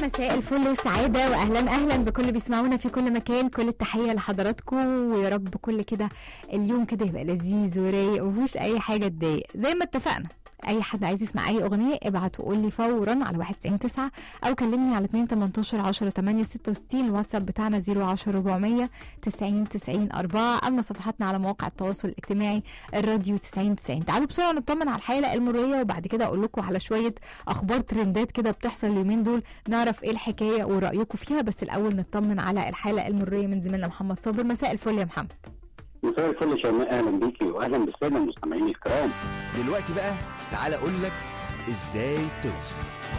مساء الفل والسعادة وأهلا أهلا بكل بيسمعونا في كل مكان كل التحية لحضراتكم ويا رب كل كده اليوم كده يبقى لذيذ ورايق ومفيهوش أي حاجة تضايق زي ما اتفقنا اي حد عايز يسمع اي اغنيه ابعت وقول لي فورا على 199 او كلمني على 2 18 10 8 66 الواتساب بتاعنا 010 400 90 90 4 اما صفحاتنا على مواقع التواصل الاجتماعي الراديو 90 90 تعالوا بسرعه نطمن على الحاله المريه وبعد كده اقول لكم على شويه اخبار ترندات كده بتحصل اليومين دول نعرف ايه الحكايه ورايكم فيها بس الاول نطمن على الحاله المريه من زميلنا محمد صابر مساء الفل يا محمد مساء الفل شيماء اهلا بيكي واهلا بالساده المستمعين الكرام دلوقتي بقى تعالى اقول لك ازاي توصل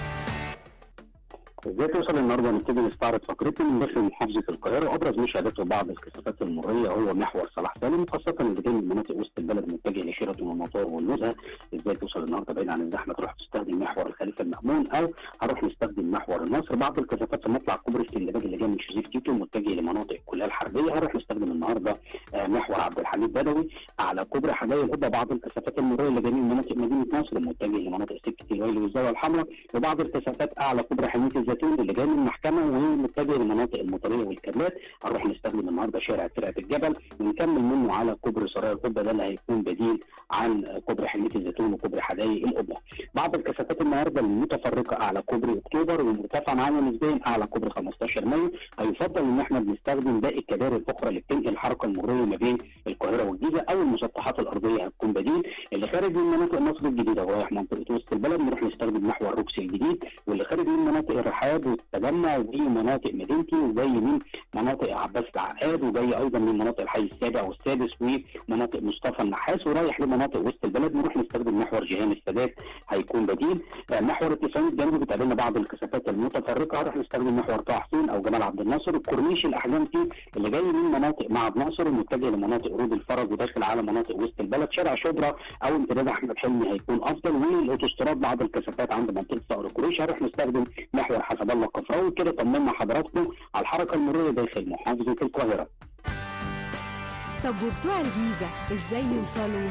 ازاي توصل النهارده نبتدي نستعرض فقرتنا من داخل محافظه القاهره ابرز مشاهدات بعض الكثافات المريه هو محور صلاح سالم خاصه اللي جاي من مناطق وسط البلد متجه لشيراتون والمطار والنزهه ازاي توصل النهارده بعيد عن الزحمه تروح تستخدم محور الخليفه المامون او هروح نستخدم محور النصر بعض الكثافات في مطلع كوبري السندباد اللي جاي من شوزيف تيتو متجه لمناطق الكليه الحربيه هروح نستخدم النهارده آه، محور عبد الحميد بدوي على كوبري حدائق القبه بعض الكثافات المريه اللي جايه من مناطق مدينه نصر متجه لمناطق سكه الويل والزاويه الحمراء وبعض الكثافات اعلى كوبري حميه الزيتون اللي جاي من المحكمه ومتجه لمناطق المطريه والكابلات هنروح نستخدم النهارده شارع ترعه الجبل ونكمل منه على كوبري سرايا القبه ده اللي هيكون بديل عن كوبري حميه الزيتون وكوبري حدائق القبه. بعض الكثافات النهارده المتفرقه اعلى كوبري اكتوبر والمرتفع معانا نسبيا اعلى كوبري 15 مايو هيفضل ان احنا بنستخدم باقي الكباري الاخرى اللي بتنقل الحركه المروريه ما بين القاهره والجيزه او المسطحات الارضيه هتكون بديل اللي خارج من مناطق مصر الجديده ورايح منطقه وسط البلد نروح نستخدم محور روكسي الجديد واللي خارج من مناطق الرحاب والتجمع وجاي مناطق مدينتي وجاي من مناطق عباس العقاد وجاي ايضا من مناطق الحي السابع والسادس ومناطق مصطفى النحاس ورايح لمناطق وسط البلد نروح نستخدم محور جهان السادات هيكون بديل آه، محور التسعين الجنوبي بتقابلنا بعض الكثافات المتفرقه هنروح نستخدم محور طه حسين او جمال عبد الناصر الكورنيش الاحجام فيه اللي جاي من مناطق معبد ناصر ومتجه لمناطق رود الفرج وداخل على مناطق وسط البلد شارع شبرا او امتداد احمد حلمي هيكون افضل والاوتوستراد بعض الكثافات عند منطقه صقر قريش هنروح نستخدم محور حسب الله القفراوي كده طمنا حضراتكم على الحركه المروريه داخل محافظه القاهره طب وبتوع الجيزه ازاي يوصلوا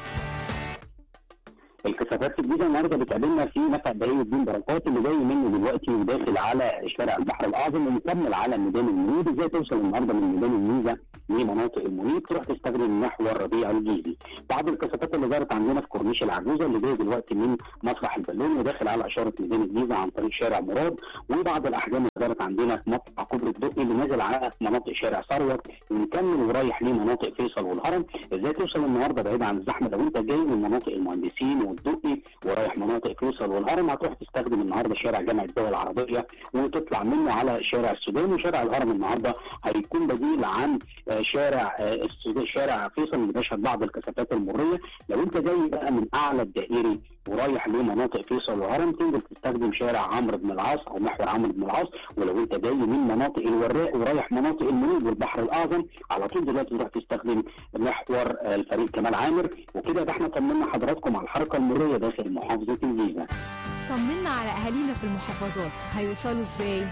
الكثافات الجديده النهارده بتقابلنا في نفق بهي الدين بركات اللي جاي منه دلوقتي وداخل على شارع البحر الاعظم ومكمل على ميدان المنيب ازاي توصل النهارده من ميدان الميزه لمناطق المنيب تروح تستخدم محور ربيع الجيزي بعض الكثافات اللي ظهرت عندنا في كورنيش العجوزه اللي جاي دلوقتي من مسرح البالون وداخل على اشاره ميدان الجيزه عن طريق شارع مراد وبعض الاحجام اللي ظهرت عندنا في مطلع كوبري الدقي اللي نازل على مناطق شارع ثروت ونكمل ورايح لمناطق فيصل والهرم ازاي توصل النهارده بعيد عن الزحمه لو انت جاي من مناطق المهندسين والدقي ورايح مناطق فيصل والهرم هتروح تستخدم النهارده شارع جامع الدول العربيه وتطلع منه على شارع السودان وشارع الهرم النهارده هيكون بديل عن آه، شارع آه، السودان شارع فيصل اللي بيشهد بعض الكثافات المريه لو انت جاي بقى من اعلى الدائري ورايح لمناطق فيصل والهرم تنزل تستخدم شارع عمرو بن العاص او محور عمرو بن العاص ولو انت جاي من مناطق الوراق ورايح مناطق المنيب والبحر الاعظم على طول دلوقتي تروح تستخدم محور آه، الفريق كمال عامر وكده يبقى احنا طمنا حضراتكم على الحركه المريه داخل محافظه الجيزه طمنا على اهالينا في المحافظات هيوصلوا ازاي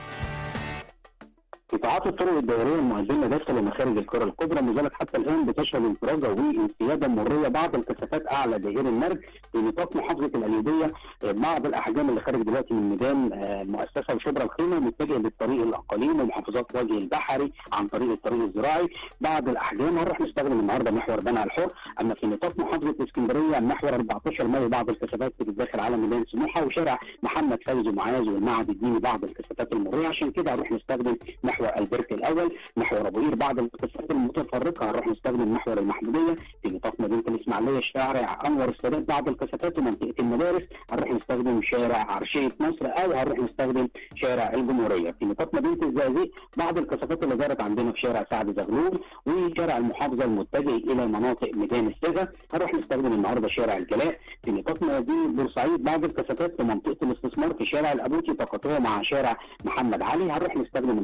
قطاعات الطرق الدائريه المؤديه داخل ومخارج القرى الكبرى ما زالت حتى الان بتشهد انفراجه وانسياده مريه بعض الكثافات اعلى دائري المرج في نطاق محافظه القليوبيه آه، بعض الاحجام اللي خارج دلوقتي من ميدان آه، المؤسسه وشبرا الخيمه متجه للطريق الاقاليم ومحافظات وجه البحري عن طريق الطريق الزراعي بعض الاحجام هنروح نستخدم النهارده محور بنها الحر اما في نطاق محافظه اسكندريه محور 14 مايو بعض الكثافات بتتداخل على ميدان سموحه وشارع محمد فوزي معاذ والمعهد الديني بعض الكثافات المريه عشان كده هنروح نستخدم محور البرك الاول محور ابو قير بعض الكثافات المتفرقه هنروح نستخدم محور المحموديه في نطاق مدينه الاسماعيليه شارع انور السادات بعض الكثافات ومنطقه المدارس هنروح نستخدم شارع عرشيه مصر او هنروح نستخدم شارع الجمهوريه في نطاق مدينه الزقازيق بعض الكثافات اللي ظهرت عندنا في شارع سعد زغلول وشارع المحافظه المتجه الى مناطق ميدان السجا هنروح نستخدم النهارده شارع الجلاء في نطاق مدينه بورسعيد بعض الكثافات في منطقه الاستثمار في شارع الابوتي تقاطعه مع شارع محمد علي هنروح نستخدم النهارده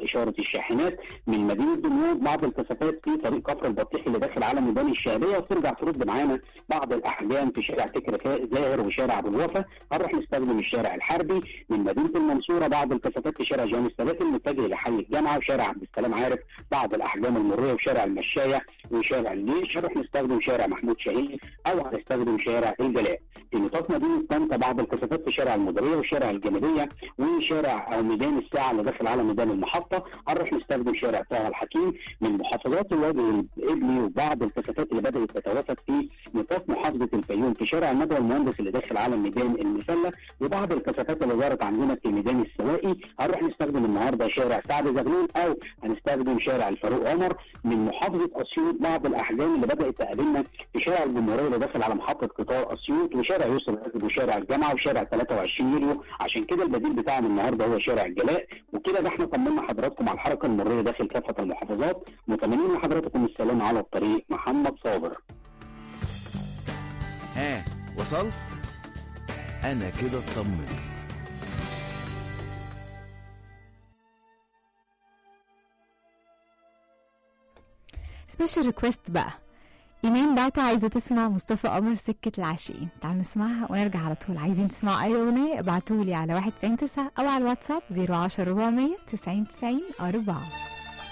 اشاره الشاحنات من مدينه دمياط بعض الكثافات في طريق كفر البطيخ اللي داخل على ميدان الشهريه وترجع ترد معانا بعض الاحجام في شارع تكرفاء زاهر وشارع ابو الوفا هنروح نستخدم الشارع الحربي من مدينه المنصوره بعض الكثافات في شارع جامع السبات المتجه لحي الجامعه وشارع عبد السلام عارف بعض الاحجام المريه وشارع المشايه وشارع الجيش هنروح نستخدم شارع محمود شاهين او هنستخدم شارع الجلاء في نطاق مدينه طنطا بعض الكثافات في شارع المديريه وشارع الجماليه وشارع او ميدان الساعه اللي داخل على ميدان المحطه هنروح نستخدم شارع طه الحكيم من محافظات الوادي الابلي وبعض الكثافات اللي بدات تتوافد في نطاق محافظه الفيوم في شارع الندوه المهندس اللي داخل على ميدان المسله وبعض الكثافات اللي ظهرت عندنا في ميدان السواقي هنروح نستخدم النهارده شارع سعد زغلول او هنستخدم شارع الفاروق عمر من محافظه اسيوط بعض الاحجام اللي بدات تقابلنا في شارع الجمهوريه اللي داخل على محطه قطار اسيوط وشارع يوسف الاسد وشارع الجامعه وشارع 23 يوليو عشان كده البديل بتاعنا النهارده هو شارع الجلاء وكده ده احنا طمنا حضراتكم على الحركه المريه داخل كافه المحافظات متمنين لحضراتكم السلام على الطريق محمد صابر ها وصلت انا كده اطمنت سبيشال ريكويست بقى ايمان بعتها عايزه تسمع مصطفى قمر سكه العاشقين تعالوا نسمعها ونرجع على طول عايزين تسمعوا اي اغنيه ابعتوا لي على 199 او على الواتساب 010 400 90 90 4